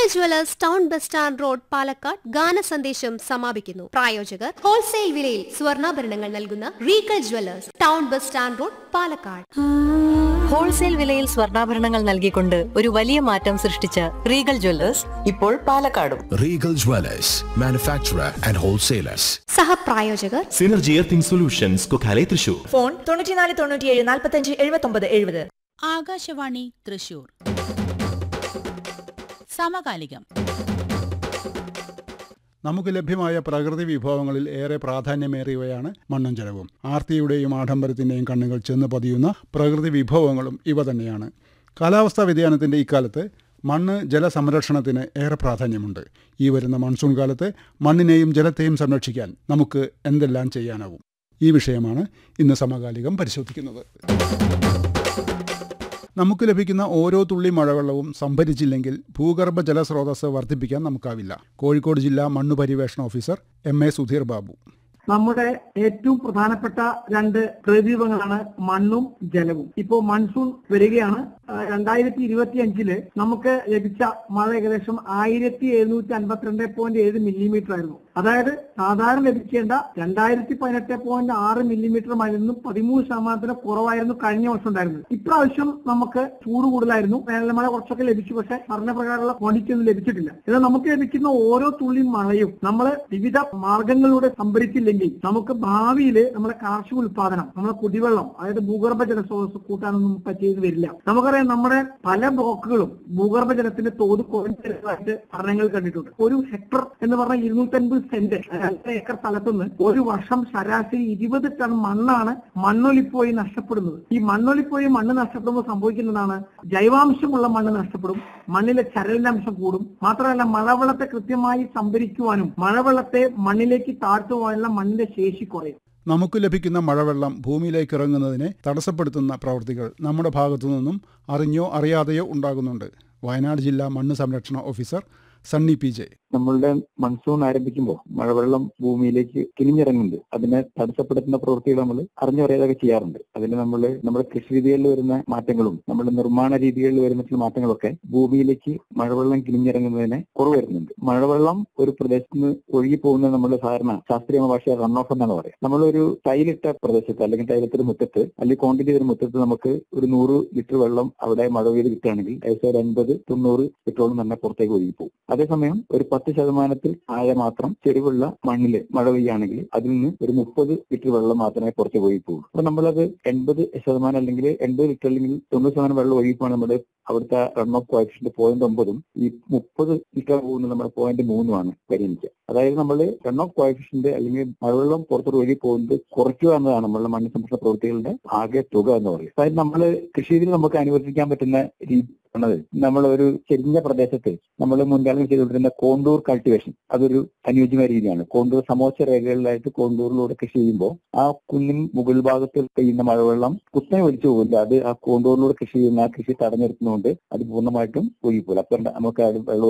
Regal jewellers town bus stand road Palakkad ഗാന സന്ദേശം സമാപിക്കുന്നു പ്രായോജകർ ഹോൾസെയിൽ വിലയിൽ സ്വർണ്ണാഭരണങ്ങൾ നൽകുന്ന Regal jewellers town bus stand road Palakkad wholesale വിലയിൽ സ്വർണ്ണാഭരണങ്ങൾ നൽകിക്കൊണ്ട് ഒരു വലിയ മാറ്റം സൃഷ്ടിച്ച റീഗൽ ജ്വല്ലേഴ്സ് ഇപ്പോൾ പാലക്കാടും Regal Dwellers, manufacturer and wholesalers. സഹപ്രായോജകർ synergy earthing solutions Kokkale Thrissur phone തൊണ്ണൂറ്റിനാല് തൊണ്ണൂറ്റിയേഴ് നാൽപ്പത്തഞ്ച് എഴുപത്തൊമ്പത് എഴുപത് ആകാശവാണി തൃശൂർ സമകാലികം നമുക്ക് ലഭ്യമായ പ്രകൃതി വിഭവങ്ങളിൽ ഏറെ പ്രാധാന്യമേറിയവയാണ് മണ്ണും ജലവും ആർത്തിയുടെയും ആഡംബരത്തിൻ്റെയും കണ്ണുകൾ ചെന്ന് പതിയുന്ന പ്രകൃതി വിഭവങ്ങളും ഇവ തന്നെയാണ് കാലാവസ്ഥാ വ്യതിയാനത്തിൻ്റെ ഇക്കാലത്ത് മണ്ണ് ജലസംരക്ഷണത്തിന് ഏറെ പ്രാധാന്യമുണ്ട് ഈ വരുന്ന മൺസൂൺ കാലത്ത് മണ്ണിനെയും ജലത്തെയും സംരക്ഷിക്കാൻ നമുക്ക് എന്തെല്ലാം ചെയ്യാനാവും ഈ വിഷയമാണ് ഇന്ന് സമകാലികം പരിശോധിക്കുന്നത് നമുക്ക് ലഭിക്കുന്ന ഓരോ തുള്ളി മഴവെള്ളവും സംഭരിച്ചില്ലെങ്കിൽ ഭൂഗർഭ ജലസ്രോതസ് വർദ്ധിപ്പിക്കാൻ നമുക്കാവില്ല കോഴിക്കോട് ജില്ലാ മണ്ണു പര്യവേഷണ officer M A Sudheer Babu നമ്മുടെ ഏറ്റവും പ്രധാനപ്പെട്ട രണ്ട് പ്രദീപങ്ങളാണ് മണ്ണും ജലവും ഇപ്പോ മൺസൂൺ വരികയാണ് ആ, രണ്ടായിരത്തി ഇരുപത്തി അഞ്ചില് നമുക്ക് ലഭിച്ച മഴ ഏകദേശം ആയിരത്തി എഴുന്നൂറ്റി അൻപത്തിരണ്ട് പോയിന്റ് ഏഴ് മില്ലിമീറ്റർ ആയിരുന്നു അതായത് സാധാരണ ലഭിക്കേണ്ട രണ്ടായിരത്തി പതിനെട്ട് പോയിന്റ് ആറ് മില്ലിമീറ്റർ മഴയിൽ നിന്നും പതിമൂന്ന് ശതമാനത്തിന് കുറവായിരുന്നു കഴിഞ്ഞ വർഷം ഉണ്ടായിരുന്നത് ഇപ്രാവശ്യം നമുക്ക് ചൂട് കൂടുതലായിരുന്നു വേനൽമഴ കുറച്ചൊക്കെ ലഭിച്ചു പക്ഷെ പറഞ്ഞ പ്രകാരമുള്ള ക്വാണ്ടിറ്റി ഒന്നും ലഭിച്ചിട്ടില്ല എന്നാൽ നമുക്ക് ലഭിക്കുന്ന ഓരോ തുള്ളി മഴയും നമ്മൾ വിവിധ മാർഗങ്ങളിലൂടെ സംഭരിച്ചില്ലെങ്കിൽ നമുക്ക് ഭാവിയിൽ നമ്മുടെ കാർഷിക ഉൽപാദനം നമ്മുടെ കുടിവെള്ളം അതായത് ഭൂഗർഭ ജലസ്രോതസ് കൂട്ടാനൊന്നും പറ്റിയെന്ന് വരില്ല നമുക്കറിയാം നമ്മുടെ പല ബ്ലോക്കുകളും ഭൂഗർഭ ജലത്തിന്റെ തോത് കുറഞ്ഞതായിട്ട് പഠനങ്ങൾ കണ്ടിട്ടുണ്ട് ഒരു ഹെക്ടർ എന്ന് പറഞ്ഞാൽ ഇരുന്നൂറ്റൻപത് സെന്റ് രണ്ട് ഏക്കർ സ്ഥലത്തുനിന്ന് ഒരു വർഷം ശരാശരി ഇരുപത് ടൺ മണ്ണാണ് മണ്ണൊലിപ്പോയി നഷ്ടപ്പെടുന്നത് ഈ മണ്ണൊലിപ്പോയി മണ്ണ് നഷ്ടപ്പെടുമ്പോൾ സംഭവിക്കുന്നതാണ് ജൈവാംശമുള്ള മണ്ണ് നഷ്ടപ്പെടും മണ്ണിലെ ചരലിന്റെ അംശം കൂടും മാത്രമല്ല മഴവെള്ളത്തെ കൃത്യമായി സംഭരിക്കുവാനും മഴവെള്ളത്തെ മണ്ണിലേക്ക് താഴ്ത്തുവാനുള്ള മണ്ണിന്റെ ശേഷി കുറയും നമുക്ക് ലഭിക്കുന്ന മഴവെള്ളം ഭൂമിയിലേക്ക് ഇറങ്ങുന്നതിനെ തടസ്സപ്പെടുത്തുന്ന പ്രവൃത്തികൾ നമ്മുടെ ഭാഗത്തു നിന്നും അറിഞ്ഞോ അറിയാതെയോ ഉണ്ടാകുന്നുണ്ട് വയനാട് ജില്ലാ മണ്ണ് സംരക്ഷണ ഓഫീസർ സണ്ണി പി ജെ നമ്മളുടെ മൺസൂൺ ആരംഭിക്കുമ്പോൾ മഴവെള്ളം ഭൂമിയിലേക്ക് കിനിഞ്ഞിറങ്ങുന്നുണ്ട് അതിനെ തടസ്സപ്പെടുത്തുന്ന പ്രവൃത്തികൾ നമ്മൾ അറിഞ്ഞറിയാതൊക്കെ ചെയ്യാറുണ്ട് അതിന് നമ്മൾ നമ്മുടെ കൃഷി രീതികളിൽ വരുന്ന മാറ്റങ്ങളും നമ്മുടെ നിർമ്മാണ രീതികളിൽ വരുന്ന ചില മാറ്റങ്ങളൊക്കെ ഭൂമിയിലേക്ക് മഴവെള്ളം കിനിഞ്ഞിറങ്ങുന്നതിനെ കുറവ് വരുന്നുണ്ട് മഴവെള്ളം ഒരു പ്രദേശത്ത് നിന്ന് ഒഴുകി പോകുന്നത് നമ്മൾ സാധാരണ ശാസ്ത്രീയ ഭാഷ റൺ ഓഫ് എന്നാണ് പറയുക നമ്മളൊരു ടൈലിട്ട പ്രദേശത്ത് അല്ലെങ്കിൽ ടൈലിട്ടൊരു മുറ്റത്ത് അല്ലെങ്കിൽ കോൺക്രീറ്റ് ഒരു മുറ്റത്ത് നമുക്ക് ഒരു നൂറ് ലിറ്റർ വെള്ളം അവിടെ മഴ പെയ്ത് കിട്ടുകയാണെങ്കിൽ ഏകദേശം ഒരു അൻപത് തൊണ്ണൂറ് ലിറ്ററോളം തന്നെ പുറത്തേക്ക് ഒഴുകി പോകും അതേസമയം ഒരു പത്ത് ശതമാനത്തിൽ താഴെ മാത്രം ചെരിവുള്ള മണ്ണിൽ മഴ പെയ്യുകയാണെങ്കിൽ അതിൽ നിന്ന് ഒരു മുപ്പത് ലിറ്റർ വെള്ളം മാത്രമേ പുറത്തേക്ക് ഒഴുകി പോകുള്ളൂ അപ്പൊ നമ്മളത് എൺപത് ശതമാനം അല്ലെങ്കിൽ എൺപത് ലിറ്റർ അല്ലെങ്കിൽ തൊണ്ണൂറ് ശതമാനം വെള്ളം ഒഴുകിപ്പോണ് നമ്മുടെ അവിടുത്തെ റൺ ഓഫ് കോഫിഷ്യന്റ് പോയിന്റ് ഒമ്പതും ഈ മുപ്പത് ലിറ്റർ പോകുന്നത് നമ്മുടെ പോയിന്റ് മൂന്നുമാണ് പരിഗണിക്കുക അതായത് നമ്മൾ റൺ ഓഫ് കോഫിഷ്യന്റ് അല്ലെങ്കിൽ മഴവെള്ളം പുറത്തോട്ട് ഒഴുകി പോകുന്നത് കുറയ്ക്കുക എന്നതാണ് നമ്മളുടെ മണ്ണ് സംരക്ഷണ പ്രവൃത്തികളുടെ ആകെ തുക എന്ന് പറയുന്നത് അതായത് നമ്മൾ കൃഷി രീതിയിൽ നമുക്ക് അനുവർത്തിക്കാൻ പറ്റുന്ന രീതി ആണത് നമ്മൾ ഒരു ചെരിഞ്ഞ പ്രദേശത്ത് നമ്മൾ മുൻകാലം ചെയ്തുകൊണ്ടിരുന്ന കോണ്ടൂർ കൾട്ടിവേഷൻ അതൊരു അനുയോജ്യമായ രീതിയാണ് കോണ്ടൂർ സമോച്ച രേഖകളിലായിട്ട് കോണ്ടൂറിലൂടെ കൃഷി ചെയ്യുമ്പോൾ ആ കുന്നിൻ മുകൾ ഭാഗത്ത് പെയ്യുന്ന മഴവെള്ളം കുത്തനെ ഒലിച്ചു പോകില്ല അത് ആ കോണ്ടൂറിലൂടെ കൃഷി ചെയ്യുന്ന ആ കൃഷി തടഞ്ഞെടുക്കുന്നതുകൊണ്ട് അത് പൂർണ്ണമായിട്ടും ഒഴുകിപ്പോലും അപ്പൊ നമുക്ക് അത് വെള്ളം